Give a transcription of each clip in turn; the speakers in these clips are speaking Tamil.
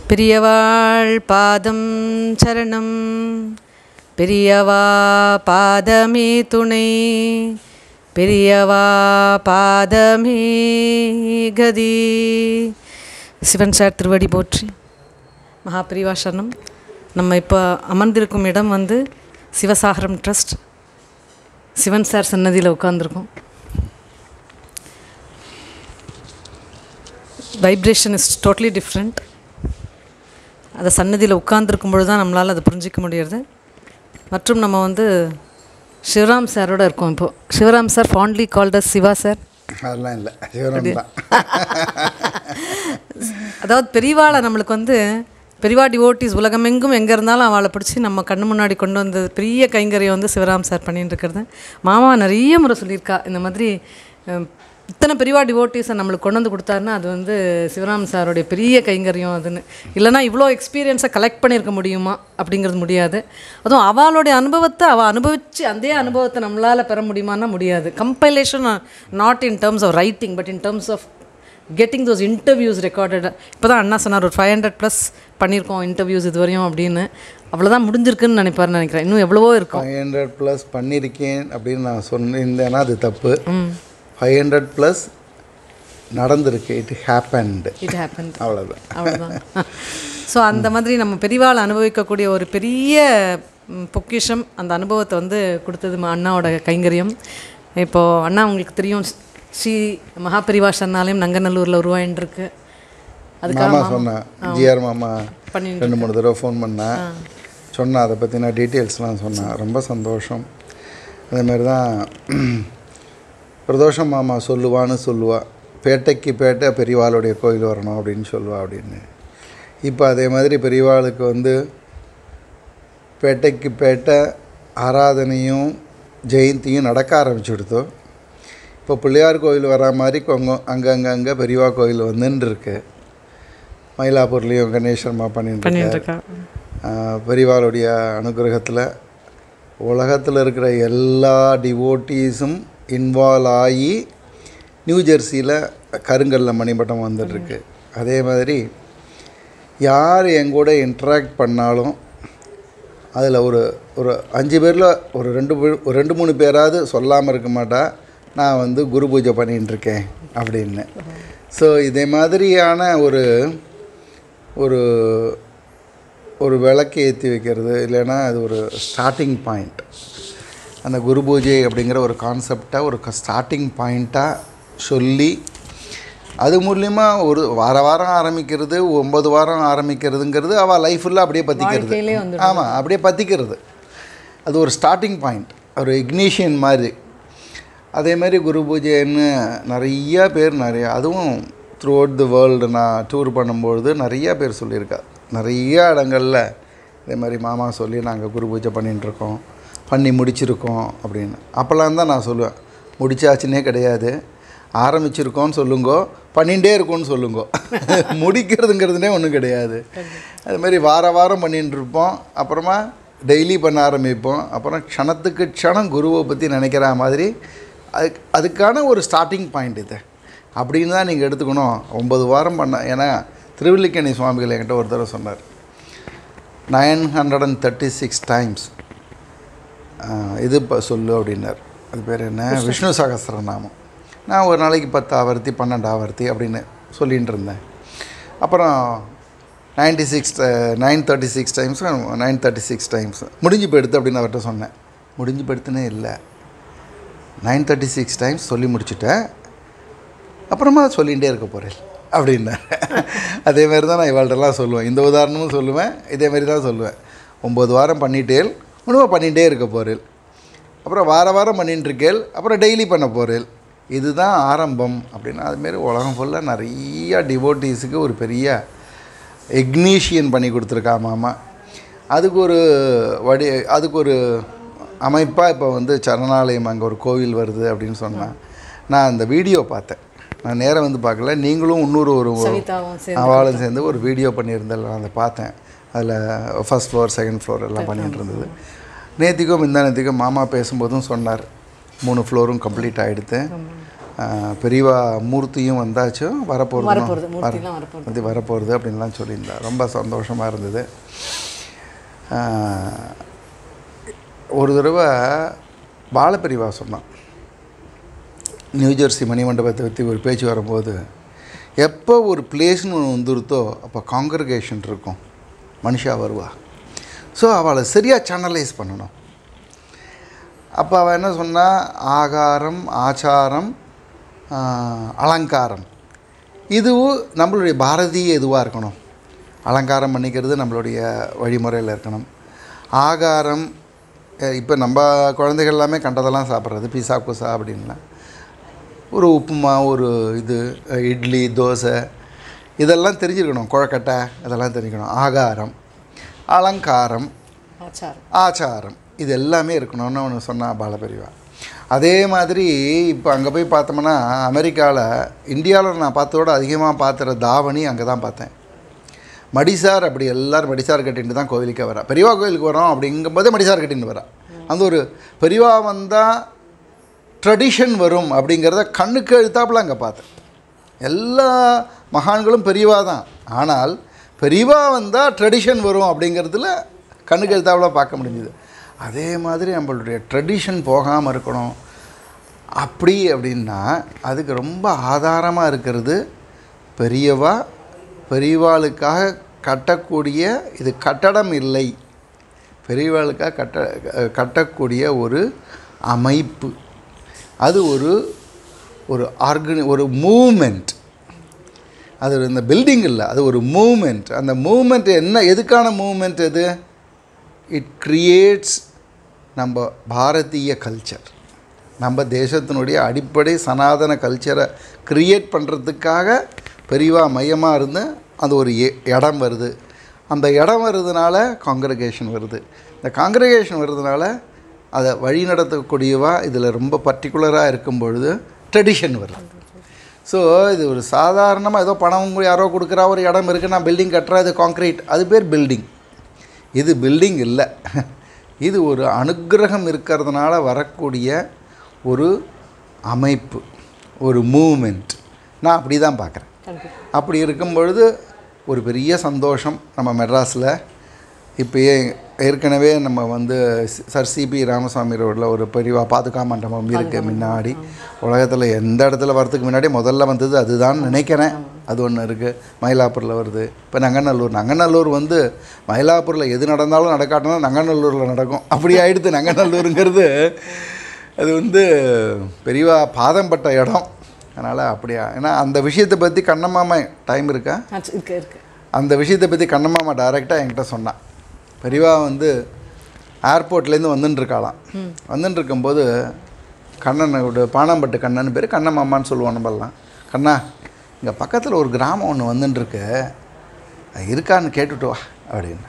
பெரியவாள் பாதம் சரணம் பெரியவா பாதமே துணை பெரியவா பாதமே கதி சிவன் சார் திருவடி போற்றி மகாபிரிவா சரணம் நம்ம இப்போ அமர்ந்திருக்கும் இடம் வந்து சிவசாகரம் ட்ரஸ்ட் சிவன் சார் சன்னதியில் உட்காந்துருக்கோம் வைப்ரேஷன் இஸ் டோட்டலி டிஃப்ரெண்ட் அதை சன்னதியில் உட்கார்ந்துருக்கும் பொழுது தான் நம்மளால் அதை புரிஞ்சிக்க முடியறது மற்றும் நம்ம வந்து சிவராம் சாரோட இருக்கோம் இப்போது Sivaram sir fondly called as Siva sir அதெல்லாம் இல்லை சிவராம் தான் அதாவது பெரியவாளை நம்மளுக்கு வந்து பெரியவா டிவோட்டிஸ் உலகமெங்கும் எங்கே இருந்தாலும் அவளை பிடிச்சி நம்ம கண்ணு முன்னாடி கொண்டு வந்த பெரிய கைங்கரியம் வந்து சிவராம் சார் பண்ணிட்டு இருக்கிறது மாமா நிறைய முறை சொல்லியிருக்கா இந்த மாதிரி அஹ், இத்தனை பெரியவா டிவோட்டிஸை நம்மளுக்கு கொண்டு வந்து கொடுத்தாருன்னா அது வந்து சிவராம் சாரோடைய பெரிய கைங்கரியம் அதுன்னு இல்லைனா இவ்வளோ எக்ஸ்பீரியன்ஸை கலெக்ட் பண்ணியிருக்க முடியுமா அப்படிங்கிறது முடியாது அதுவும் அவளுடைய அனுபவத்தை அவள் அனுபவித்து அதே அனுபவத்தை நம்மளால் பெற முடியுமான்னா முடியாது compilation not in terms of writing but in terms of getting those interviews recorded இப்போ தான் அண்ணா சொன்னார் ஒரு ஃபைவ் ஹண்ட்ரட் ப்ளஸ் பண்ணியிருக்கோம் இன்டர்வியூஸ் இது வரையும் அப்படின்னு அவ்வளோதான் முடிஞ்சிருக்குன்னு நினைப்பாருன்னு நினைக்கிறேன் இன்னும் எவ்வளவோ இருக்கும் ஃபைவ் ஹண்ட்ரட் ப்ளஸ் பண்ணியிருக்கேன் அப்படின்னு நான் சொன்னேன்னா அது தப்பு ஃபைவ் ஹண்ட்ரட் ப்ளஸ் நடந்திருக்கு இட் ஹேப்பன்டு இட் ஹேப்பன் அவ்வளோதான் அவ்வளோதான் ஸோ அந்த மாதிரி நம்ம பெரியவாள் அனுபவிக்கக்கூடிய ஒரு பெரிய ம், பொக்கிஷம் அந்த அனுபவத்தை வந்து கொடுத்தது ம- அண்ணாவோட கைங்கரியம் இப்போது அண்ணா உங்களுக்கு தெரியும் ஸ்ரீ மகாபெரிவா சரணாலயம் நங்கநல்லூரில் உருவாயின்னு அதுக்காக மாமா சொன்னேன் ஜிஆர் மாமா பண்ணிட்டு ரெண்டு மூணு தடவை ஃபோன் பண்ணேன் சொன்னேன் அதை பற்றின டீட்டெயில்ஸ்லாம் சொன்னேன் ரொம்ப சந்தோஷம் அதேமாரி தான் பிரதோஷம் மாமா சொல்லுவான்னு சொல்லுவா பேட்டைக்கு பேட்டை பெரியவாளுடைய கோயில் வரணும் அப்படின்னு சொல்லுவா அப்படின்னு இப்போ அதே மாதிரி பெரியவாளுக்கு வந்து பேட்டைக்கு பேட்டை ஆராதனையும் ஜெயந்தியும் நடக்க ஆரம்பிச்சுடுத்தோம் இப்போ பிள்ளையார் கோயில் வரா மாதிரி கொங்க அங்கங்கே அங்கே பெரியவா கோயில் வந்துன்னு இருக்கு மயிலாப்பூர்லேயும் கணேசர்மா பண்ணிட்டு பண்ணிட்டு இருக்கார். இருக்கா ஆஹ் பெரியவாளுடைய அனுகிரகத்தில் உலகத்தில் இருக்கிற எல்லா டிவோட்டீஸும் இன்வால்வ் ஆகி நியூ ஜெர்சியில் கருங்கல்ல மணிமட்டம் வந்துட்டுருக்கு அதே மாதிரி யார் என் கூட இன்ட்ராக்ட் பண்ணாலும் அதில் ஒரு ஒரு அஞ்சு பேரில் ஒரு ரெண்டு பேர் ஒரு ரெண்டு மூணு பேராவது சொல்லாமல் இருக்க மாட்டா நான் வந்து குரு பூஜை பண்ணிட்டு இருக்கேன் அப்படின்னு ஸோ இதே மாதிரியான ஒரு ஒரு ஒரு விளக்கு ஏற்றி வைக்கிறது இல்லைன்னா அது ஒரு ஸ்டார்டிங் பாயிண்ட் அந்த குரு பூஜை அப்படிங்கிற ஒரு கான்செப்டை ஒரு ஸ்டார்டிங் பாயிண்ட்டாக சொல்லி அது மூலியமா ஒரு வார வாரம் ஆரம்பிக்கிறது ஒன்பது வாரம் ஆரம்பிக்கிறதுங்கிறது அவள் லைஃப் ஃபுல்லாக அப்படியே பற்றிக்கிறது வாழ்க்கையிலே வந்துடும். ஆமாம் அப்படியே பற்றிக்கிறது அது ஒரு ஸ்டார்டிங் பாயிண்ட் ஒரு இக்னிஷியன் மாதிரி அதே மாதிரி குரு பூஜைன்னு நிறைய பேர் நிறைய அதுவும் த்ரூ அவுட் தி வேர்ல்டு நான் டூர் பண்ணும்பொழுது நிறைய பேர் சொல்லியிருக்கா நிறைய இடங்களில் இதே மாதிரி மாமா சொல்லி நாங்கள் குரு பூஜை பண்ணிட்டு இருக்கோம் பண்ணி முடிச்சிருக்கோம் அப்படின்னு அப்போல்லாம் தான் நான் சொல்லுவேன் முடிச்சாச்சுன்னே கிடையாது ஆரம்பிச்சிருக்கோன்னு சொல்லுங்கோ பண்ணிகிட்டே இருக்கோன்னு சொல்லுங்கோ முடிக்கிறதுங்கிறதுனே ஒன்றும் கிடையாது அது மாதிரி வார வாரம் பண்ணிட்டு இருப்போம் அப்புறமா டெய்லி பண்ண ஆரம்பிப்போம் அப்புறம் க்ஷணத்துக்கு க்ஷணம் குருவை பற்றி நினைக்கிற மாதிரி அதுக்கு அதுக்கான ஒரு ஸ்டார்டிங் பாயிண்ட் இது அப்படின்னு தான் நீங்கள் எடுத்துக்கணும் ஒம்பது வாரம் பண்ண ஏன்னா திருவல்லிக்கணி சுவாமிகள் என்கிட்ட ஒரு தடவை சொன்னார் nine hundred and thirty six times இது இப்போ சொல்லு அப்படின்னார் அது பேர் என்ன விஷ்ணு சகஸ்ரநாமம் நான் ஒரு நாளைக்கு பத்து ஆவர்த்தி பன்னெண்டு ஆவர்த்தி அப்படின்னு சொல்லிகிட்டு இருந்தேன் அப்புறம் ninety six nine thirty six times nine thirty six times முடிஞ்சு போயிடுத்து அப்படின்னு அவர்கிட்ட சொன்னேன் முடிஞ்சு போயிடுத்துனே இல்லை நைன் தேர்ட்டி சிக்ஸ் டைம்ஸ் சொல்லி முடிச்சுட்டேன் அப்புறமா சொல்லிகிட்டே இருக்க போகிறேன் அப்படின்னார் அதே மாதிரி தான் நான் இவாள்கிட்டலாம் சொல்லுவேன் இந்த உதாரணமும் சொல்லுவேன் இதே மாதிரி தான் சொல்லுவேன் ஒம்பது வாரம் பண்ணிட்டேல் உணவை பண்ணிகிட்டே இருக்க போகிறேன் அப்புறம் வார வாரம் பண்ணிட்டு இருக்கேள் அப்புறம் டெய்லி பண்ண போகிறேன் இதுதான் ஆரம்பம் அப்படின்னா அதுமாரி உலகம் ஃபுல்லாக நிறைய டிவோட்டீஸுக்கு ஒரு பெரிய எக்னீஷியன் பண்ணி கொடுத்துருக்கா மாமா அதுக்கு ஒரு வடி அதுக்கு ஒரு அமைப்பாக இப்போ வந்து சரணாலயம் அங்கே ஒரு கோவில் வருது அப்படின்னு சொன்னேன் நான் அந்த வீடியோ பார்த்தேன் நான் நேரா வந்து பார்க்கல நீங்களும் இன்னொரு ஒரு சவிதாவும் சேர்ந்து அவளும் சேர்ந்து ஒரு வீடியோ பண்ணியிருந்தேன் நான் அதை பார்த்தேன் அதில் ஃபர்ஸ்ட் ஃப்ளோர் செகண்ட் ஃப்ளோர் எல்லாம் பண்ணிட்டு இருந்தது நேத்திக்கும் இந்த நேத்திக்கும் மாமா பேசும்போதும் சொன்னார் மூணு ஃப்ளோரும் கம்ப்ளீட் ஆகிடுது ஆஹ், பெரியவா மூர்த்தியும் வந்தாச்சு வரப்போகுது வரப்போகிறது மூர்த்திலாம் வரப்போகுது அது வரப்போகிறது அப்படின்லாம் சொல்லியிருந்தா ரொம்ப சந்தோஷமாக இருந்தது ஆஹ், ஒரு தடவை பாலப்பிரிவா சொன்னான் நியூஜெர்சி மணிமண்டபத்தை பற்றி ஒரு பேச்சு வரும்போது எப்போ ஒரு பிளேஸ்னு ஒன்று வந்துருத்தோ அப்போ காங்கிரிகேஷன் இருக்கும் மனுஷா வருவா ஸோ அவளை சரியாக சேனலைஸ் பண்ணணும் அப்போ அவள் என்ன சொன்னா ஆகாரம் ஆச்சாரம் ஆஹ், அலங்காரம் இதுவும் நம்மளுடைய பாரதிய இதுவாக இருக்கணும் அலங்காரம் பண்ணிக்கிறது நம்மளுடைய வழிமுறையில் இருக்கணும் ஆகாரம் இப்போ நம்ம குழந்தைகள் எல்லாமே கண்டதெல்லாம் சாப்பிட்றது பீஸா குசா அப்படின்லாம் ஒரு உப்புமா ஒரு இது அஹ், இட்லி தோசை இதெல்லாம் தெரிஞ்சிருக்கணும் குழக்கட்டை இதெல்லாம் தெரிஞ்சுக்கணும் ஆகாரம் அலங்காரம் ஆச்சாரம் ஆச்சாரம் இது எல்லாமே இருக்கணும்னு ஒன்று சொன்னா பாலபெரிவா அதே மாதிரி இப்போ அங்கே போய் பார்த்தோம்னா அமெரிக்காவில் இந்தியாவில் நான் பார்த்ததோட அதிகமாக பார்த்துற தாவணி அங்கே தான் பார்த்தேன் மடிசார் அப்படி எல்லாரும் மடிசார் கட்டிட்டு தான் கோவிலுக்கே வரா பெரியவா கோவிலுக்கு வரோம் அப்படிங்கும்போது மடிசார் கட்டின்னு வரா அந்த ஒரு பெரியவா வந்தால் ட்ரெடிஷன் வரும் அப்படிங்கிறத கண்ணுக்கு எழுத்தாப்புல அங்கே பார்த்தேன் எல்லா மகான்களும் பெரியவா தான் ஆனால் பெரியவா வந்தால் ட்ரெடிஷன் வரும் அப்படிங்கிறதுல கண்ணுக்கு எழுத்தாப்புல பார்க்க முடிஞ்சுது அதே மாதிரி நம்மளுடைய ட்ரெடிஷன் போகாமல் இருக்கணும் அப்படி அப்படின்னா அதுக்கு ரொம்ப ஆதாரமாக இருக்கிறது பெரியவா பெரியவாளுக்காக கட்டக்கூடிய இது கட்டடம் இல்லை பெரியவாளுக்காக கட்ட கட்டக்கூடிய ஒரு அமைப்பு அது ஒரு ஒரு ஆர்கனி ஒரு மூமெண்ட் அது ஒரு இந்த பில்டிங் இல்லை அது ஒரு மூமெண்ட் அந்த மூமெண்ட் என்ன எதுக்கான மூமெண்ட் இது இட் கிரியேட்ஸ் நம்ம பாரதிய கல்ச்சர் நம்ம தேசத்தினுடைய அடிப்படை சனாதன கல்ச்சரை கிரியேட் பண்ணுறதுக்காக பெரியவா மையமாக இருந்து அது ஒரு எ- இடம் வருது அந்த இடம் வருதுனால காங்கிரகேஷன் வருது இந்த காங்கிரகேஷன் வருதுனால அதை வழி நடத்தக்கூடியவா இதில் ரொம்ப பர்டிகுலராக இருக்கும் பொழுது ட்ரெடிஷன் வருது ஸோ இது ஒரு சாதாரணமாக ஏதோ பணம் யாரோ கொடுக்குறா ஒரு இடம் இருக்குது நான் பில்டிங் கட்டுறேன் இது காங்க்ரீட் அது பேர் பில்டிங் இது பில்டிங் இல்லை இது ஒரு அனுக்கிரகம் இருக்கிறதுனால வரக்கூடிய ஒரு அமைப்பு ஒரு மூமெண்ட் நான் அப்படி தான் பார்க்குறேன் கண்டிப்பாக அப்படி இருக்கும் பொழுது ஒரு பெரிய சந்தோஷம் நம்ம மெட்ராஸில் இப்போயே ஏற்கனவே நம்ம வந்து ஸ்- சர் சிபி ராமசாமி ரோட்டில் ஒரு பெரிய பாதுகா மண்டபம் இருக்குது முன்னாடி உலகத்தில் எந்த இடத்துல வரதுக்கு முன்னாடி முதல்ல வந்தது அதுதான் நினைக்கிறேன் அது ஒன்று இருக்குது மயிலாப்பூரில் வருது இப்போ நங்கநல்லூர் நங்கநல்லூர் வந்து மயிலாப்பூரில் எது நடந்தாலும் நடக்காட்டினா நங்கநல்லூரில் நடக்கும் அப்படி ஆயிடுது நங்கநல்லூருங்கிறது அது வந்து பெரியவா பாதம் பட்ட இடம் அதனால் அப்படியா ஏன்னா அந்த விஷயத்தை பற்றி கண்ணம்மாமா டைம் இருக்கா ஆச்சு இருக்கு இருக்கு அந்த விஷயத்தை பற்றி கண்ணம்மாமா டைரெக்டாக என்கிட்ட சொன்னான் பெரியவா வந்து ஏர்போர்ட்லேருந்து வந்துன்னு இருக்காளாம் வந்துன்னு இருக்கும்போது கண்ணனோட பானாம்பட்டு கண்ணன் பேர் கண்ணம்மாமான்னு சொல்லுவோம் நம்மலாம் கண்ணா இங்கே பக்கத்தில் ஒரு கிராமம் ஒன்று வந்துன்னு இருக்கு அது இருக்கான்னு கேட்டுட்டு வா அப்படின்னா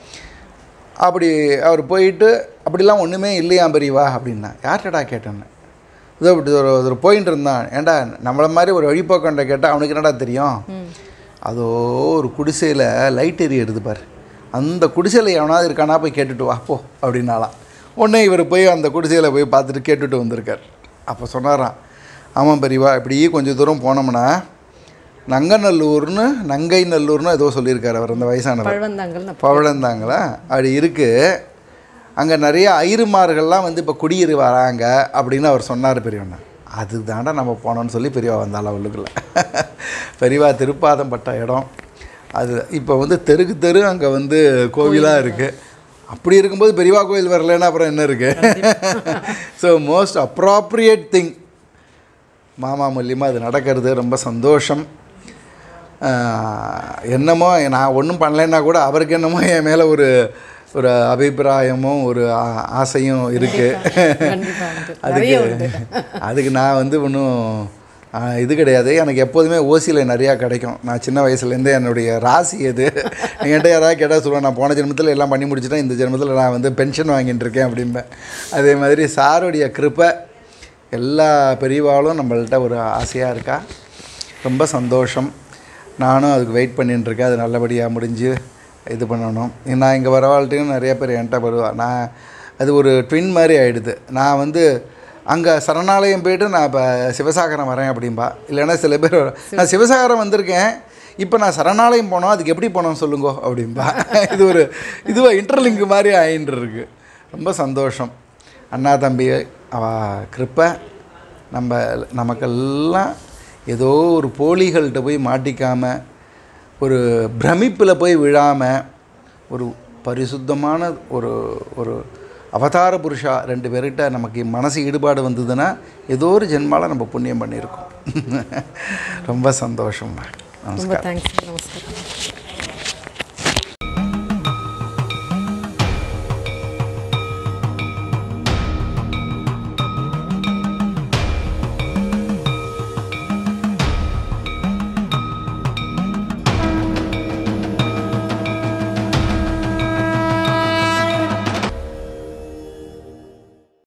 அப்படி அவர் போயிட்டு அப்படிலாம் ஒன்றுமே இல்லையா பெரியவா அப்படின்னா யார்கிட்டடா கேட்டேன்னு இதோ இப்படி ஒரு ஒரு போயின்னு இருந்தான் ஏன்டா நம்மளை மாதிரி ஒரு வழிபோக்கண்ட கேட்டால் அவனுக்கு என்னடா தெரியும் அதோ ஒரு குடிசையில் லைட் எரியுது பாரு அந்த குடிசையில் எவனாவது இருக்கானா போய் கேட்டுட்டு வா போ அப்படின்னாலாம் உடனே இவர் போய் அந்த குடிசையில் போய் பார்த்துட்டு கேட்டுட்டு வந்திருக்கார் அப்போ சொன்னாராம் ஆமாம் பெரியவா இப்படி கொஞ்சம் தூரம் போனோம்னா நங்கநல்லூர்னு நங்கை நல்லூர்னு ஏதோ சொல்லியிருக்காரு அவர் அந்த வயசானவர் பழவந்தாங்கல்னு பவழந்தாங்களா அப்படி இருக்குது அங்கே நிறைய ஐருமார்கள்லாம் வந்து இப்போ குடியிரு வராங்க அப்படின்னு அவர் சொன்னார் பெரியவண்ணா அதுதாண்டா நம்ம போனோம்னு சொல்லி பெரியவா வந்தாள் அவளுக்குள்ள பெரியவா திருப்பாதம் பட்ட இடம் அது இப்போ வந்து தெருக்கு தெரு அங்கே வந்து கோவிலாக இருக்குது அப்படி இருக்கும்போது பெரியவா கோயில் வரலைன்னா அப்புறம் என்ன இருக்குது ஸோ மோஸ்ட் அப்ராப்ரியேட் திங் மாமா மூலியமாக அது நடக்கிறது ரொம்ப சந்தோஷம் ஆஹ், என்னமோ நான் ஒன்றும் பண்ணலைன்னா கூட அவருக்கு என்னமோ என் மேலே ஒரு ஒரு அபிப்பிராயமும் ஒரு ஆ- ஆசையும் இருக்குது கண்டிப்பா உண்டு. நிறைய உண்டு அதுக்கு அதுக்கு நான் வந்து ஒன்றும் இது கிடையாது எனக்கு எப்போதுமே ஓசியில் நிறையா கிடைக்கும் நான் சின்ன வயசுலேருந்தே என்னுடைய ராசி எது என்கிட்ட யாராவது கேட்டால் சொல்லுவேன் நான் போன ஜென்மத்தில் எல்லாம் பண்ணி முடிச்சிட்டேன் இந்த ஜென்மத்தில் நான் வந்து பென்ஷன் வாங்கிட்டு இருக்கேன் அப்படிம்பேன் அதே மாதிரி சாருடைய கிருப்பை எல்லா பெரியவாளும் நம்மள்ட்ட ஒரு ஆசையாக இருக்கா ரொம்ப சந்தோஷம் நானும் அதுக்கு வெயிட் பண்ணிட்டு இருக்கேன் அது நல்லபடியாக முடிஞ்சு இது பண்ணணும் நான் இங்கே வரவாழ்ட்டையும் நிறைய பேர் என்கிட்ட வருவா நான் அது ஒரு ட்வின் மாதிரி ஆகிடுது நான் வந்து அங்கே சரணாலயம் போயிட்டு நான் இப்போ சிவசாகரம் வரேன் அப்படிம்பா இல்லைன்னா சில பேர் நான் சிவசாகரம் வந்திருக்கேன் இப்போ நான் சரணாலயம் போனோம் அதுக்கு எப்படி போனோம் சொல்லுங்கோ அப்படிம்பா இது ஒரு இதுவா இன்டர்லிங்க் மாதிரி ஆயின்னு இருக்கு ரொம்ப சந்தோஷம் அண்ணா தம்பி அவ கிருப்பை நம்ம நமக்கெல்லாம் ஏதோ ஒரு போலிகள்கிட்ட போய் மாட்டிக்காமல் ஒரு பிரமிப்பில் போய் விழாமல் ஒரு பரிசுத்தமான ஒரு ஒரு அவதார புருஷா ரெண்டு பேர்கிட்ட நமக்கு மனசு ஈடுபாடு வந்ததுன்னா ஏதோ ஒரு ஜென்மால நம்ம புண்ணியம் பண்ணியிருக்கோம் ரொம்ப சந்தோஷம் ரொம்ப தேங்க்ஸ் நமஸ்காரம்